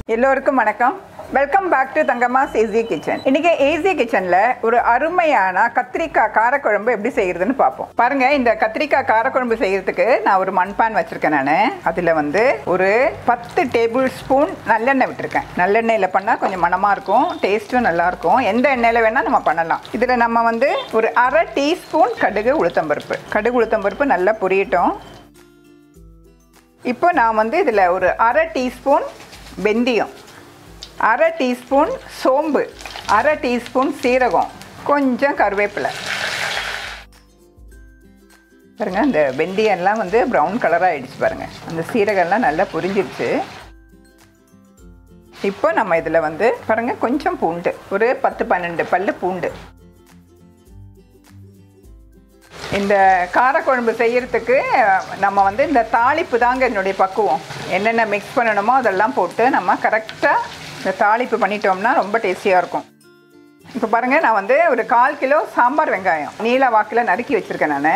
எல்லோருக்கும் வணக்கம் welcome back to Thangamma's easy kitchen இன்னைக்கு ஈஸி கிச்சன்ல ஒரு அருமையான கத்திரிக்காய் காரக்குழம்பு எப்படி செய்யறதுன்னு பார்ப்போம் பாருங்க இந்த கத்திரிக்காய் காரக்குழம்பு செய்யறதுக்கு நான் ஒரு மண்பான் வச்சிருக்கேன் நான் அதுல வந்து ஒரு பத்து டேபிள் ஸ்பூன் நல்லெண்ணெய் விட்டுருக்கேன் நல்லெண்ணெயில பண்ணா கொஞ்சம் மணமா இருக்கும் டேஸ்ட்டும் நல்லா இருக்கும் எந்த எண்ணெயில வேணா நம்ம பண்ணலாம் இதுல நம்ம வந்து ஒரு அரை டீஸ்பூன் கடுகு உளுத்தம்பருப்பு கடுகு உளுத்தம்பருப்பு நல்லா பொரியட்டும் இப்போ நான் வந்து இதில் ஒரு அரை டீஸ்பூன் வெந்தயம் அரை டீஸ்பூன் சோம்பு அரை டீஸ்பூன் சீரகம் கொஞ்சம் கருவேப்பிலை பாருங்க இந்த வெந்தயம்லாம் வந்து ப்ரௌன் கலராக ஆயிடுச்சு பாருங்க அந்த சீரகம்லாம் நல்லா புரிஞ்சிருச்சு இப்போ நம்ம இதில் வந்து பாருங்க கொஞ்சம் பூண்டு ஒரு பத்து பன்னெண்டு பல்லு பூண்டு இந்த காரக்குழம்பு செய்யறதுக்கு நம்ம வந்து இந்த தாளிப்பு தாங்க என்னுடைய பக்குவம் என்னென்ன மிக்ஸ் பண்ணணுமோ அதெல்லாம் போட்டு நம்ம கரெக்டாக இந்த தாளிப்பு பண்ணிட்டோம்னா ரொம்ப டேஸ்டியாக இருக்கும் இப்போ பாருங்கள் நான் வந்து ஒரு கால் கிலோ சாம்பார் வெங்காயம் நீல வாக்கில் நறுக்கி வச்சுருக்கேன் நான்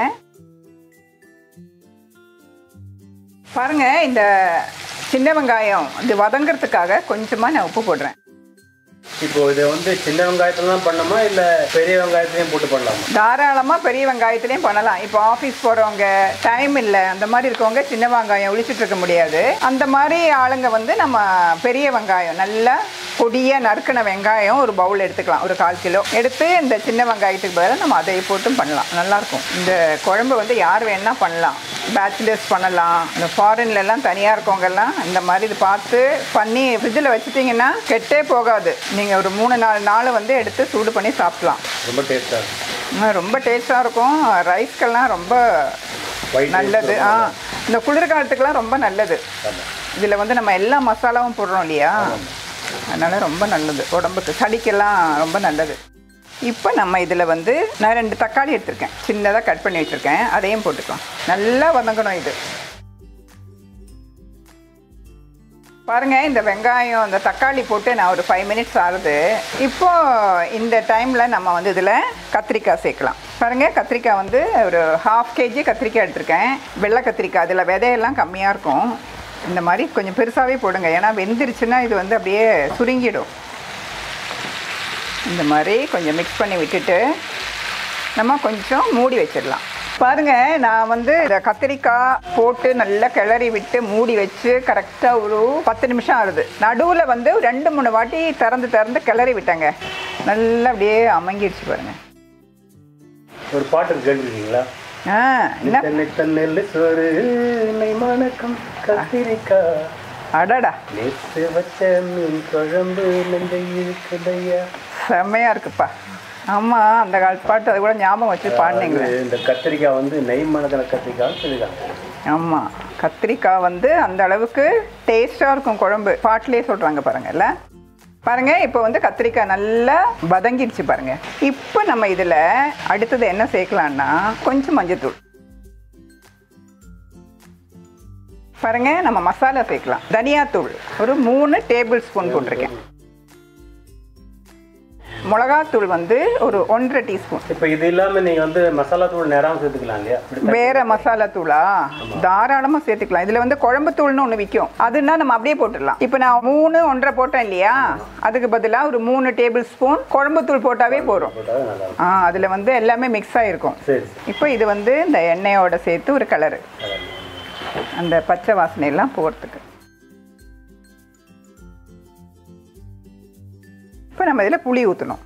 பாருங்கள் இந்த சின்ன வெங்காயம் இது வதங்கிறதுக்காக கொஞ்சமாக நான் உப்பு போடுறேன் இப்போ இது வந்து சின்ன வெங்காயத்துல தான் பண்ணணுமா இல்ல பெரிய வெங்காயத்துலயும் போட்டு பண்ணலாமா தாராளமாக பெரிய வெங்காயத்துலேயும் பண்ணலாம் இப்போ ஆஃபீஸ் போகிறவங்க டைம் இல்லை அந்த மாதிரி இருக்கவங்க சின்ன வெங்காயம் ஒழிச்சிட்டு இருக்க முடியாது அந்த மாதிரி ஆளுங்க வந்து நம்ம பெரிய வெங்காயம் நல்லா பொடியாக நறுக்கின வெங்காயம் ஒரு பவுல் எடுத்துக்கலாம் ஒரு கால் கிலோ எடுத்து இந்த சின்ன வெங்காயத்துக்கு பதிலாக நம்ம அதை போட்டும் பண்ணலாம் நல்லாயிருக்கும் இந்த குழம்பு வந்து யார் வேணா பண்ணலாம் பேச்சுலர்ஸ் பண்ணலாம் இந்த ஃபாரின்லலாம் தனியாக இருக்கவங்கெல்லாம் இந்த மாதிரி இது பார்த்து பண்ணி ஃப்ரிட்ஜில் வச்சுட்டிங்கன்னா கெட்டே போகாது நீங்கள் ஒரு மூணு நாலு நாள் வந்து எடுத்து சூடு பண்ணி சாப்பிட்லாம் ரொம்ப டேஸ்டா இருக்கும் ஆ, ரொம்ப டேஸ்டாக இருக்கும் ரைஸ்க்கெல்லாம் ரொம்ப White நல்லது ஆ இந்த குளிர்காலத்துக்கெல்லாம் ரொம்ப நல்லது இதில் வந்து நம்ம எல்லா மசாலாவும் போடுறோம் இல்லையா அதனால் ரொம்ப நல்லது உடம்புக்கு சளிக்கெல்லாம் ரொம்ப நல்லது இப்போ நம்ம இதில் வந்து நான் ரெண்டு தக்காளி எடுத்திருக்கேன் சின்னதாக கட் பண்ணி வச்சுருக்கேன் அதையும் போட்டுக்கலாம் நல்லா வதங்கணும் இது பாருங்க இந்த வெங்காயம் இந்த தக்காளி போட்டு நான் ஒரு ஃபைவ் மினிட்ஸ் ஆகுது இப்போ இந்த டைமில் நம்ம வந்து இதில் கத்திரிக்காய் சேர்க்கலாம் பாருங்க கத்திரிக்காய் வந்து ஒரு ஹாஃப் கேஜி கத்திரிக்காய் எடுத்திருக்கேன் வெள்ளை கத்திரிக்காய் அதில் விதையெல்லாம் கம்மியாக இருக்கும் இந்த மாதிரி கொஞ்சம் பெருசாகவே போடுங்க ஏன்னா வெந்துருச்சுன்னா இது வந்து அப்படியே சுருங்கிடும் இந்த மாதிரி கொஞ்சம் மிக்ஸ் பண்ணி விட்டுட்டு நம்ம கொஞ்சம் மூடி வச்சிடலாம் பாருங்க நான் வந்து இந்த கத்திரிக்காய் போட்டு நல்லா கிளறி விட்டு மூடி வச்சு கரெக்டாக ஒரு பத்து நிமிஷம் ஆகுது நடுவில் வந்து ரெண்டு மூணு வாட்டி திறந்து திறந்து கிளறி விட்டேங்க நல்லா அப்படியே அமங்கிடுச்சு பாருங்க ஒரு பாட்டு கேட்டுருக்கீங்களா ஆ என்ன தென்னை தண்ணெல் சோறு நெய் மணக்கம் கத்திரிக்காய் அடடா நேற்று வச்ச மீன் குழம்பு நெஞ்சை இருக்குதையா செம்மையாக இருக்குப்பா ஆமாம் அந்த காலத்து பாட்டு அது கூட ஞாபகம் வச்சு பாடினீங்களே அது இந்த கத்திரிக்காய் வந்து நெய் மணக்கிற கத்திரிக்காய் சொல்லிருக்காங்க ஆமாம் கத்திரிக்காய் வந்து அந்த அளவுக்கு டேஸ்ட்டாக இருக்கும் குழம்பு பாட்டிலே சொல்கிறாங்க பாருங்கல்ல பாருங்க இப்போ வந்து கத்திரிக்காய் நல்லா வதங்கிடுச்சு பாருங்க இப்போ நம்ம இதில் அடுத்தது என்ன சேர்க்கலான்னா கொஞ்சம் மஞ்சத்தூள் பாருங்க நம்ம மசாலா சேர்க்கலாம் தனியாத்தூள் ஒரு மூணு டேபிள் ஸ்பூன் போட்டிருக்கேன் மிளகாத்தூள் வந்து ஒரு ஒன்றரை டீஸ்பூன் இப்போ இது இல்லாம நீங்க வந்து மசாலா தூள் நேரம் சேர்த்துக்கலாம் இல்லையா இப்படி வேற மசாலா தூளா தாராளமா சேர்த்துக்கலாம் இதுல வந்து குழம்பு தூள்னு ஒண்ணு விற்கும் அதுன்னா நம்ம அப்படியே போட்டுடலாம் இப்போ நான் மூணு ஒன்றரை போட்டேன் இல்லையா அதுக்கு பதிலா ஒரு மூணு டேபிள் ஸ்பூன் குழம்பு தூள் போட்டாவே போதும் போட்டால் நல்லா இருக்கும் ஆ அதுல வந்து எல்லாமே மிக்ஸ் ஆயிருக்கும் சரி இப்போ இது வந்து இந்த எண்ணெயோட சேர்த்து ஒரு கலரு சரி அந்த பச்சை வாசனை எல்லாம் போகிறதுக்கு இப்போ நம்ம இதில் புளி ஊற்றணும்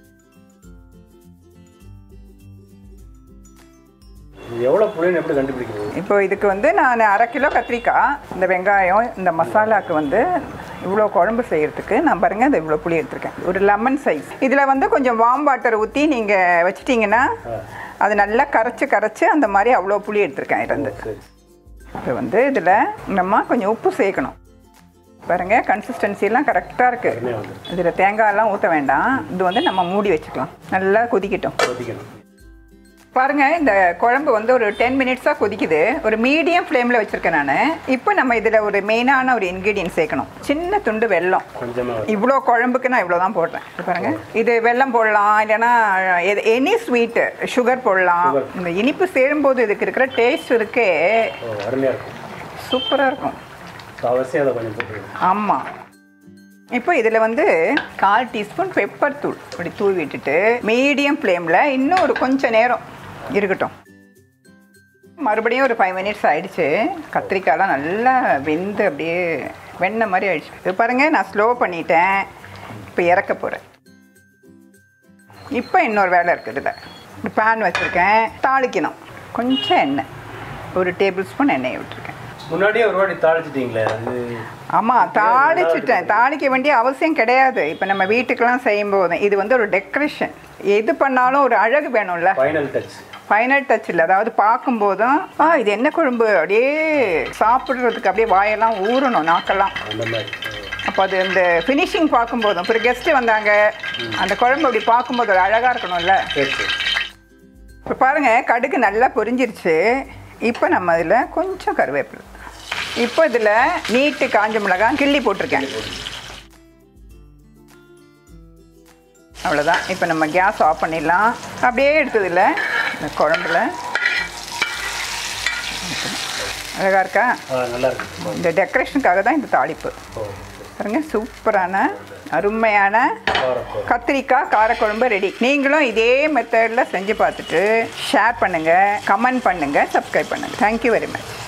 இது எவ்வளோ புளின்னு எப்படி கண்டுபிடிக்கிறது இப்போ இதுக்கு வந்து நான் அரை கிலோ கத்திரிக்காய் இந்த வெங்காயம் இந்த மசாலாக்கு வந்து இவ்வளோ குழம்பு செய்யறதுக்கு நான் பாருங்க இந்த இவ்வளோ புளி எடுத்திருக்கேன் ஒரு லெமன் சைஸ் இதில் வந்து கொஞ்சம் வார்ம் வாட்டர் ஊற்றி நீங்கள் வச்சிட்டிங்கன்னா அது நல்லா கரைச்சி கரைச்சி அந்த மாதிரி அவ்வளோ புளி எடுத்திருக்கேன் இருந்து சரி இப்போ வந்து இதில் நம்ம கொஞ்சம் உப்பு சேர்க்கணும் பாருங்க கன்சிஸ்டன்சி எல்லாம் கரெக்டாக இருக்குது உடனே வந்து இதில் தேங்காயெல்லாம் ஊற்ற வேண்டாம் இது வந்து நம்ம மூடி வச்சுக்கலாம் நல்லா கொதிக்கட்டும் கொதிக்கணும் பாருங்க இந்த குழம்பு வந்து ஒரு டென் மினிட்ஸாக கொதிக்குது ஒரு மீடியம் ஃப்ளேமில் வச்சுருக்கேன் நான் இப்போ நம்ம இதில் ஒரு மெயினான ஒரு இன்க்ரீடியன்ட் சேர்க்கணும் சின்ன துண்டு வெல்லம் கொஞ்சமா இவ்வளோ குழம்புக்கு நான் இவ்வளோ தான் போடுறேன் இது பாருங்க இது வெல்லம் போடலாம் இல்லைன்னா எனி ஸ்வீட்டு சுகர் போடலாம் இந்த இனிப்பு சேரும்போது இதுக்கு இருக்கிற டேஸ்ட் இருக்கே ஓ அருமையாக இருக்கும் சூப்பராக இருக்கும் ஸோ அவசியம் அதை கொஞ்சம் போட்டுக்கணும் ஆமாம் இப்போ இதில் வந்து கால் டீஸ்பூன் பெப்பர் தூள் இப்படி தூவி விட்டுட்டு மீடியம் ஃப்ளேமில் இன்னும் ஒரு கொஞ்சம் நேரம் இருக்கட்டும் மறுபடியும் ஒரு ஃபைவ் மினிட்ஸ் ஆயிடுச்சு கத்திரிக்காய்லாம் நல்லா வெந்து அப்படியே வெண்ணெய் மாதிரி ஆயிடுச்சு இது பாருங்கள் நான் ஸ்லோ பண்ணிட்டேன் இப்போ இறக்க போகிறேன் இப்போ இன்னொரு வேலை இருக்குது இதில் பேன் வச்சுருக்கேன் தாளிக்கணும் கொஞ்சம் எண்ணெய் ஒரு டேபிள் ஸ்பூன் எண்ணெயை விட்டுருக்கேன் முன்னாடியே ஒரு வாட்டி தாளிச்சிட்டீங்களே அது ஆமாம் தாளிச்சிட்டேன் தாளிக்க வேண்டிய அவசியம் கிடையாது இப்போ நம்ம வீட்டுக்கெல்லாம் செய்யும்போது இது வந்து ஒரு டெக்கரேஷன் எது பண்ணாலும் ஒரு அழகு வேணும்ல ஃபைனல் டச் ஃபைனல் டச் இல்லை அதாவது பார்க்கும்போதும் ஆ இது என்ன குழம்பு அப்படியே சாப்பிட்றதுக்கு அப்படியே வாயெல்லாம் ஊறணும் நாக்கெல்லாம் அந்த மாதிரி அப்போ அது இந்த ஃபினிஷிங் பார்க்கும்போதும் அப்புறம் கெஸ்ட்டு வந்தாங்க அந்த குழம்பு அப்படி பார்க்கும்போது ஒரு அழகாக இருக்கணும்ல சரி சரி இப்போ பாருங்கள் கடுகு நல்லா பொரிஞ்சிருச்சு இப்போ நம்ம அதில் கொஞ்சம் கருவேப்பிலை இப்போ இதில் நீட்டு காஞ்ச மிளகாய் கிள்ளி போட்டிருக்கேன் அவ்வளோதான் இப்போ நம்ம கேஸ் ஆஃப் பண்ணிடலாம் அப்படியே எடுத்ததில்ல இந்த குழம்புல அழகாக இருக்கா ஆ நல்லா இருக்கு இந்த டெக்கரேஷனுக்காக தான் இந்த தாளிப்பு ஓ பாருங்க சூப்பரான அருமையான காரப்போ கத்திரிக்காய் காரக்குழம்பு ரெடி நீங்களும் இதே மெத்தடில் செஞ்சு பார்த்துட்டு ஷேர் பண்ணுங்கள் கமெண்ட் பண்ணுங்கள் சப்ஸ்கிரைப் பண்ணுங்கள் தேங்க்யூ வெரி மச்